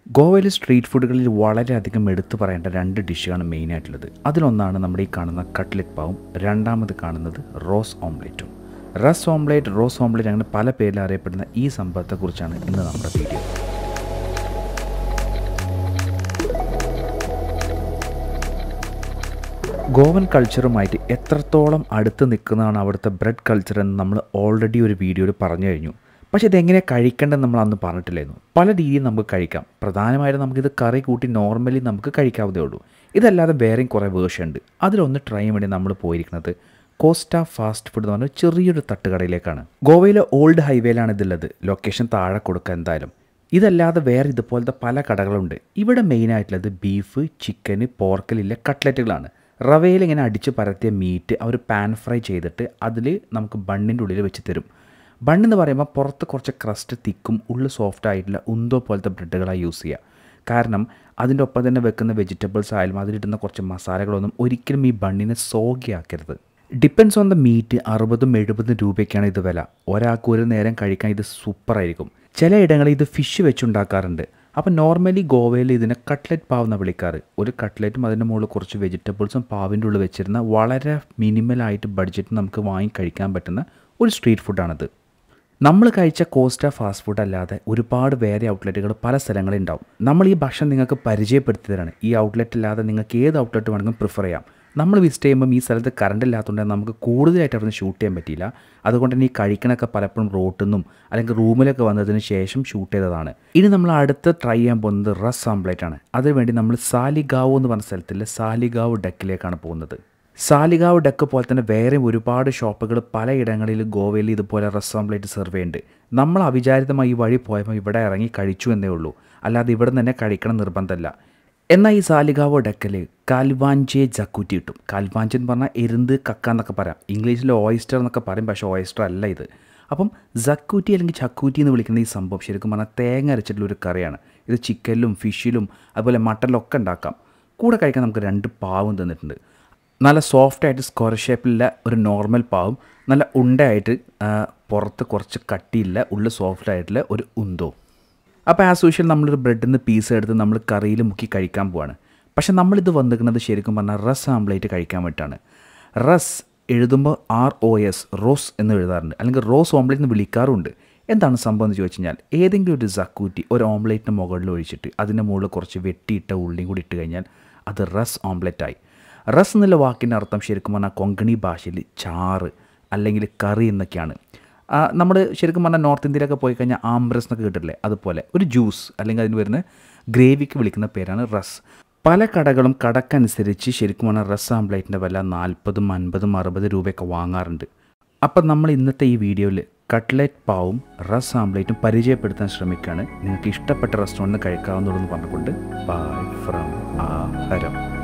ഗോവയിലെ സ്ട്രീറ്റ് ഫുഡുകളിൽ വളരെയധികം എടുത്തു പറയേണ്ട രണ്ട് ഡിഷാണ് മെയിനായിട്ടുള്ളത് അതിലൊന്നാണ് നമ്മുടെ ഈ കാണുന്ന കട്ട്ലറ്റ് പാവും രണ്ടാമത് കാണുന്നത് റോസ് ഓംലെറ്റും റസ് ഓംലെറ്റ് റോസ് ഓംലെറ്റ് അങ്ങനെ പല പേരിൽ അറിയപ്പെടുന്ന ഈ സംഭവത്തെക്കുറിച്ചാണ് ഇന്ന് നമ്മുടെ വീഡിയോ ഗോവൻ കൾച്ചറുമായിട്ട് എത്രത്തോളം അടുത്ത് നിൽക്കുന്നതാണ് അവിടുത്തെ ബ്രെഡ് കൾച്ചർ എന്ന് നമ്മൾ ഓൾറെഡി ഒരു വീഡിയോയിൽ പറഞ്ഞു കഴിഞ്ഞു പക്ഷേ ഇതെങ്ങനെ കഴിക്കേണ്ടതെന്ന് നമ്മൾ അന്ന് പറഞ്ഞിട്ടില്ലായിരുന്നു പല രീതിയിൽ നമുക്ക് കഴിക്കാം പ്രധാനമായിട്ടും നമുക്കിത് കറി കൂട്ടി നോർമലി നമുക്ക് കഴിക്കാവുന്നതേ ഉള്ളൂ ഇതല്ലാതെ വേറെയും കുറേ വേർഷൻ ഉണ്ട് അതിലൊന്ന് ട്രൈ ചെയ്യാൻ വേണ്ടി നമ്മൾ പോയിരിക്കുന്നത് കോസ്റ്റ ഫാസ്റ്റ് ഫുഡ് എന്ന് പറഞ്ഞ ചെറിയൊരു തട്ടുകടയിലേക്കാണ് ഗോവയിലെ ഓൾഡ് ഹൈവേയിലാണ് ഇതുള്ളത് ലൊക്കേഷൻ താഴെ കൊടുക്കുക എന്തായാലും ഇതല്ലാതെ വേറെ ഇതുപോലത്തെ പല കടകളുണ്ട് ഇവിടെ മെയിനായിട്ടുള്ളത് ബീഫ് ചിക്കന് പോർക്കലില്ല കട്ട്ലറ്റുകളാണ് റവയിൽ ഇങ്ങനെ അടിച്ച് പരത്തിയ മീറ്റ് അവർ പാൻ ഫ്രൈ ചെയ്തിട്ട് അതിൽ നമുക്ക് ബണ്ണിൻ്റെ ഉള്ളിൽ വെച്ച് തരും ബണ്ണെന്ന് പറയുമ്പോൾ പുറത്ത് കുറച്ച് ക്രസ്റ്റ് തിക്കും ഉള്ളിൽ സോഫ്റ്റ് ആയിട്ടുള്ള ഉന്തോ പോലത്തെ ബ്രെഡുകളാണ് യൂസ് ചെയ്യുക കാരണം അതിൻ്റെ ഒപ്പം തന്നെ വെക്കുന്ന വെജിറ്റബിൾസ് ആയാലും അതിലിടുന്ന കുറച്ച് മസാലകളൊന്നും ഒരിക്കലും ഈ ബണ്ണിനെ സോഗിയാക്കരുത് ഡിപ്പെൻസ് ഓൺ ദ മീറ്റ് അറുപതും എഴുപതും രൂപയ്ക്കാണ് ഇത് വില ഒരാൾക്ക് ഒരു നേരം കഴിക്കാൻ ഇത് സൂപ്പറായിരിക്കും ചില ഇടങ്ങളിൽ ഇത് ഫിഷ് വെച്ചുണ്ടാക്കാറുണ്ട് അപ്പോൾ നോർമലി ഗോവയിൽ ഇതിനെ കട്ട്ലറ്റ് പാവ് എന്നാണ് വിളിക്കാറ് ഒരു കട്ട്ലറ്റും അതിൻ്റെ മുകളിൽ കുറച്ച് വെജിറ്റബിൾസും പാവിൻ്റെ ഉള്ളിൽ വെച്ചിരുന്ന വളരെ മിനിമലായിട്ട് ബഡ്ജറ്റ് നമുക്ക് വാങ്ങി കഴിക്കാൻ പറ്റുന്ന ഒരു സ്ട്രീറ്റ് ഫുഡാണിത് നമ്മൾ കഴിച്ച കോസ്റ്റ ഫാസ്റ്റ് ഫുഡ് അല്ലാതെ ഒരുപാട് വേറെ ഔട്ട്ലെറ്റുകൾ പല സ്ഥലങ്ങളിൽ ഉണ്ടാവും നമ്മൾ ഈ ഭക്ഷണം നിങ്ങൾക്ക് പരിചയപ്പെടുത്തി തരാണ് ഈ ഔട്ട്ലെറ്റ് അല്ലാതെ നിങ്ങൾക്ക് ഏത് ഔട്ട്ലെറ്റ് വേണമെങ്കിലും പ്രിഫർ ചെയ്യാം നമ്മൾ വിസിറ്റ് ചെയ്യുമ്പോൾ ഈ സ്ഥലത്ത് കറണ്ട് ഇല്ലാത്തതുകൊണ്ട് നമുക്ക് കൂടുതലായിട്ട് അവിടെ ഷൂട്ട് ചെയ്യാൻ പറ്റിയില്ല അതുകൊണ്ട് തന്നെ ഈ കഴിക്കണൊക്കെ പലപ്പോഴും റോട്ടിൽ നിന്നും അല്ലെങ്കിൽ റൂമിലൊക്കെ വന്നതിന് ശേഷം ഷൂട്ട് ചെയ്തതാണ് ഇനി നമ്മൾ അടുത്ത് ട്രൈ ചെയ്യാൻ പോകുന്നത് റസ് ആംപ്ലേറ്റ് ആണ് അതിനുവേണ്ടി നമ്മൾ സാലിഗാവ് എന്ന് പറഞ്ഞ സ്ഥലത്തിലെ സാലിഗാവ് ഡെക്കിലേക്കാണ് പോകുന്നത് സാലിഗാവ് ഡെക്ക് പോലെ തന്നെ വേറെ ഒരുപാട് ഷോപ്പുകൾ പലയിടങ്ങളിൽ ഗോവയിൽ ഇതുപോലെ റസ് ഓംപ്ലേറ്റ് സെർവ് ചെയ്യുന്നുണ്ട് നമ്മൾ അവിചാരിതമായി ഈ വഴി പോയപ്പോൾ ഇവിടെ ഇറങ്ങി കഴിച്ചു എന്നേ ഉള്ളൂ അല്ലാതെ ഇവിടെ നിന്ന് തന്നെ കഴിക്കണം നിർബന്ധമല്ല എന്നാൽ ഈ സാലിഗാവോ ഡെക്കൽ കാൽവാഞ്ചെ ജക്കൂറ്റി കിട്ടും കാൽവാഞ്ചെ എന്ന് പറഞ്ഞാൽ എരുന്ത് കക്ക എന്നൊക്കെ പറയാം ഇംഗ്ലീഷിൽ ഓയിസ്റ്റർ എന്നൊക്കെ പറയും പക്ഷേ ഓയിസ്റ്റർ അല്ല ഇത് അപ്പം ജക്കൂറ്റി അല്ലെങ്കിൽ ചക്കൂറ്റി എന്ന് വിളിക്കുന്ന ഈ സംഭവം ശരിക്കും പറഞ്ഞാൽ തേങ്ങ അരച്ചിട്ടുള്ള ഒരു കറിയാണ് ഇത് ചിക്കനിലും ഫിഷിലും അതുപോലെ മട്ടനിലൊക്കെ ഉണ്ടാക്കാം കൂടെ കഴിക്കാൻ നമുക്ക് രണ്ട് പാവും തന്നിട്ടുണ്ട് നല്ല സോഫ്റ്റായിട്ട് സ്ക്വയർ ഷേപ്പിലുള്ള ഒരു നോർമൽ പാവും നല്ല ഉണ്ടയായിട്ട് പുറത്ത് കുറച്ച് കട്ടിയില്ല ഉള്ളിൽ സോഫ്റ്റ് ആയിട്ടുള്ള ഒരു ഉന്തോ അപ്പോൾ ആസ് യൂഷ്വൽ നമ്മളൊരു ബ്രെഡിൽ നിന്ന് പീസ് എടുത്ത് നമ്മൾ കറിയിൽ മുക്കി കഴിക്കാൻ പോവാണ് പക്ഷെ നമ്മളിത് വന്നിരിക്കുന്നത് ശരിക്കും പറഞ്ഞാൽ റസ് ആംപ്ലേറ്റ് കഴിക്കാൻ വേണ്ടിയിട്ടാണ് റസ് എഴുതുമ്പോൾ ആർ ഒ എസ് റോസ് എന്ന് എഴുതാറുണ്ട് അല്ലെങ്കിൽ റോസ് ഓംപ്ലേറ്റ് എന്ന് വിളിക്കാറുണ്ട് എന്താണ് സംഭവം എന്ന് ചോദിച്ചു കഴിഞ്ഞാൽ ഏതെങ്കിലും ഒരു സക്കൂറ്റി ഒരു ഓംപ്ലേറ്റിന് മുകളിൽ ഒഴിച്ചിട്ട് അതിൻ്റെ മുകളിൽ കുറച്ച് വെട്ടിയിട്ട ഉള്ളിയും കൂടി ഇട്ട് കഴിഞ്ഞാൽ അത് റസ് ഓംപ്ലേറ്റായി റസ് എന്നുള്ള വാക്കിൻ്റെ അർത്ഥം ശരിക്കും പറഞ്ഞാൽ കൊങ്കണി ഭാഷയിൽ ചാറ് അല്ലെങ്കിൽ കറി എന്നൊക്കെയാണ് നമ്മൾ ശരിക്കും പറഞ്ഞാൽ നോർത്ത് ഇന്ത്യയിലൊക്കെ പോയി കഴിഞ്ഞാൽ ആംബ്രസ് എന്നൊക്കെ കേട്ടിട്ടില്ലേ അതുപോലെ ഒരു ജ്യൂസ് അല്ലെങ്കിൽ അതിന് വരുന്ന ഗ്രേവിക്ക് വിളിക്കുന്ന പേരാണ് റസ് പല കടകളും കടക്കനുസരിച്ച് ശരിക്കും പറഞ്ഞാൽ റസ് ആംപ്ലേറ്റിൻ്റെ വില നാൽപ്പതും അൻപതും അറുപത് രൂപയൊക്കെ വാങ്ങാറുണ്ട് അപ്പം നമ്മൾ ഇന്നത്തെ ഈ വീഡിയോയിൽ കട്ട്ലറ്റ് പാവും റസ് ആംപ്ലേറ്റും പരിചയപ്പെടുത്താൻ ശ്രമിക്കുകയാണ് നിങ്ങൾക്ക് ഇഷ്ടപ്പെട്ട റെസ്റ്റോറൻറ്റിൽ കഴിക്കാവുന്നതെന്ന് പറഞ്ഞുകൊണ്ട് ബൈ ഫ്രം ആ ഹരം